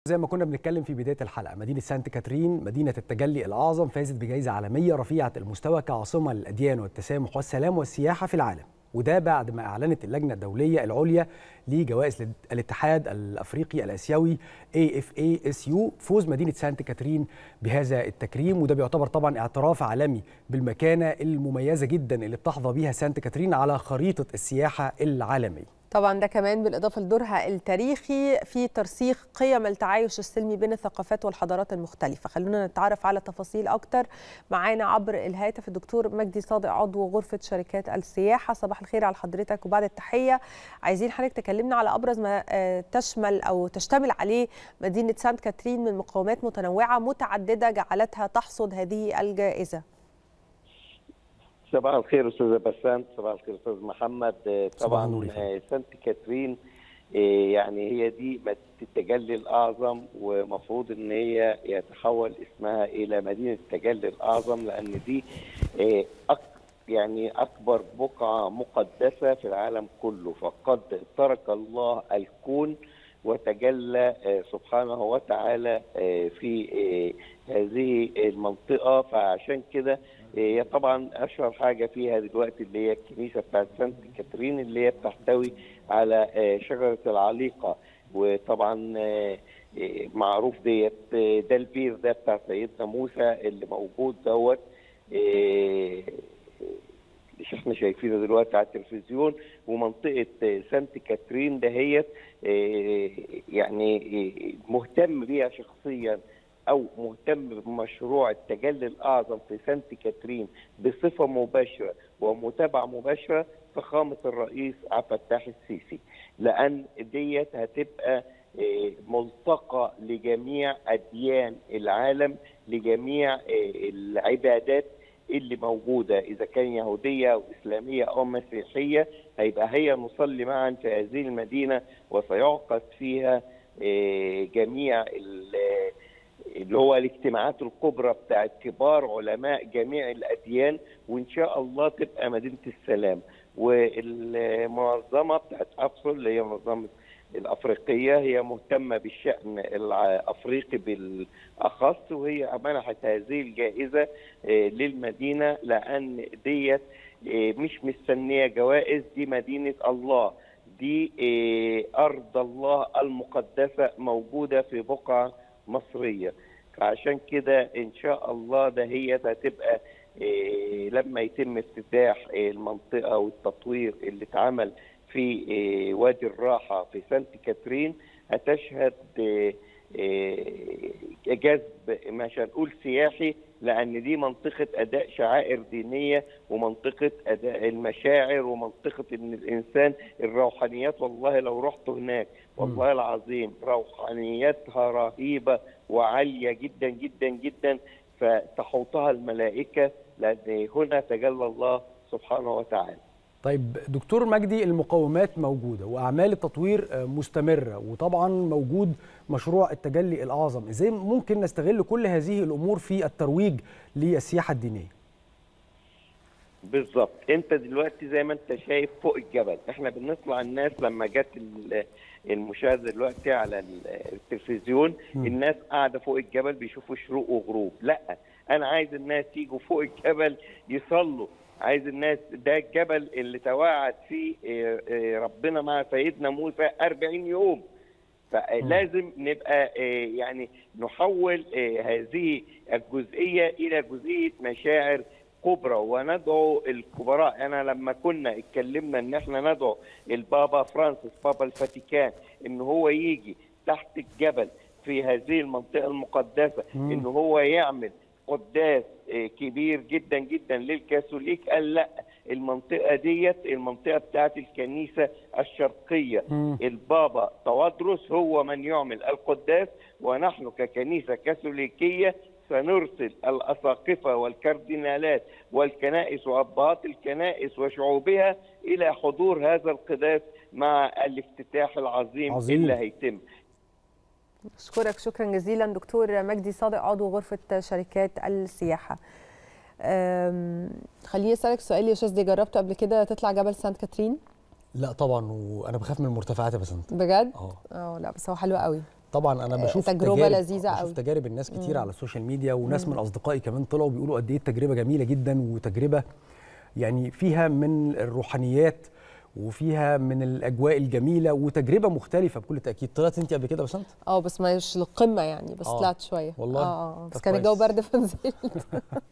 زي ما كنا بنتكلم في بدايه الحلقه مدينه سانت كاترين مدينه التجلي الاعظم فازت بجائزه عالميه رفيعه المستوى كعاصمه للاديان والتسامح والسلام والسياحه في العالم وده بعد ما اعلنت اللجنه الدوليه العليا لجوائز الاتحاد الافريقي الاسيوي AFASU فوز مدينه سانت كاترين بهذا التكريم وده بيعتبر طبعا اعتراف عالمي بالمكانه المميزه جدا اللي بتحظى بيها سانت كاترين على خريطه السياحه العالميه طبعا ده كمان بالإضافة لدورها التاريخي في ترسيخ قيم التعايش السلمي بين الثقافات والحضارات المختلفة خلونا نتعرف على تفاصيل أكتر معانا عبر الهاتف الدكتور مجدي صادق عضو غرفة شركات السياحة صباح الخير على حضرتك وبعد التحية عايزين حضرتك تكلمنا على أبرز ما تشمل أو تشتمل عليه مدينة سانت كاترين من مقومات متنوعة متعددة جعلتها تحصد هذه الجائزة صباح الخير استاذه بسام صباح الخير استاذ محمد طبعا سانت كاترين يعني هي دي مدينه التجلي الاعظم ومفروض ان هي يتحول اسمها الى مدينه التجلي الاعظم لان دي يعني اكبر بقعه مقدسه في العالم كله فقد ترك الله الكون وتجلى سبحانه وتعالى في هذه المنطقه فعشان كده هي طبعا اشهر حاجه فيها دلوقتي اللي هي الكنيسه بتاعت سانت كاترين اللي هي بتحتوي على شجره العليقه وطبعا معروف ديت ده البير ده بتاع سيدنا موسى اللي موجود دوت اللي احنا شايفينه دلوقتي على التلفزيون ومنطقه سانت كاترين دهيت يعني مهتم بيها شخصيا او مهتم بمشروع التجلي الاعظم في سانت كاترين بصفه مباشره ومتابعه مباشره فخامه الرئيس عبد الفتاح السيسي لان ديت هتبقى ملتقى لجميع اديان العالم لجميع العبادات اللي موجوده اذا كان يهوديه او اسلاميه او مسيحيه هيبقى هي نصلي معا في هذه المدينه وسيعقد فيها جميع اللي هو الاجتماعات الكبرى بتاعت كبار علماء جميع الاديان وان شاء الله تبقى مدينه السلام والمنظمه بتاعت ابسول اللي هي منظمه الافريقيه هي مهتمه بالشان الافريقي بالاخص وهي منحت هذه الجائزه للمدينه لان ديت مش مستنيه جوائز دي مدينه الله دي ارض الله المقدسه موجوده في بقعه مصريه فعشان كده ان شاء الله ده هي هتبقى إيه لما يتم افتتاح المنطقه والتطوير اللي اتعمل في إيه وادي الراحه في سانت كاترين هتشهد إيه جذب مش هنقول سياحي لان دي منطقه اداء شعائر دينيه ومنطقه اداء المشاعر ومنطقه ان الانسان الروحانيات والله لو رحت هناك والله العظيم روحانيتها رهيبه وعاليه جدا جدا جدا فتحوطها الملائكه لان هنا تجلى الله سبحانه وتعالى. طيب دكتور مجدي المقومات موجوده واعمال التطوير مستمره وطبعا موجود مشروع التجلي الاعظم ازاي ممكن نستغل كل هذه الامور في الترويج للسياحه الدينيه بالظبط انت دلوقتي زي ما انت شايف فوق الجبل احنا بنطلع الناس لما جت المشاهده دلوقتي على التلفزيون م. الناس قاعده فوق الجبل بيشوفوا شروق وغروب لا انا عايز الناس يجوا فوق الجبل يصلوا عايز الناس ده الجبل اللي توعد فيه ربنا مع سيدنا موسى 40 يوم فلازم نبقى يعني نحول هذه الجزئيه الى جزئيه مشاعر كبرى وندعو الكبراء انا لما كنا اتكلمنا ان احنا ندعو البابا فرانسيس بابا الفاتيكان ان هو يجي تحت الجبل في هذه المنطقه المقدسه ان هو يعمل قداس كبير جدا جدا للكاثوليك قال لا المنطقه ديت المنطقه بتاعت الكنيسه الشرقيه م. البابا توادرس هو من يعمل القداس ونحن ككنيسه كاثوليكيه سنرسل الاساقفه والكاردينالات والكنائس وابهات الكنائس وشعوبها الى حضور هذا القداس مع الافتتاح العظيم عظيم. اللي هيتم أشكرك شكرا جزيلا دكتور مجدي صادق عضو غرفة شركات السياحة خليني أسألك سؤال يا شاذ دي جربت قبل كده تطلع جبل سانت كاترين؟ لا طبعا وانا بخاف من المرتفعات يا بسنت بجد؟ اه اه لا بس هو حلو قوي طبعا انا آه، بشوف تجربة تجارب لذيذة بشوف قوي. تجارب الناس كتير مم. على السوشيال ميديا وناس مم. من اصدقائي كمان طلعوا بيقولوا قد ايه التجربه جميله جدا وتجربه يعني فيها من الروحانيات وفيها من الاجواء الجميله وتجربه مختلفه بكل تاكيد طلعت انت قبل كده بسنت اه بس مش للقمه يعني بس آه. طلعت شويه والله؟ اه, آه. بس طب كان الجو كويس. برد فنزلت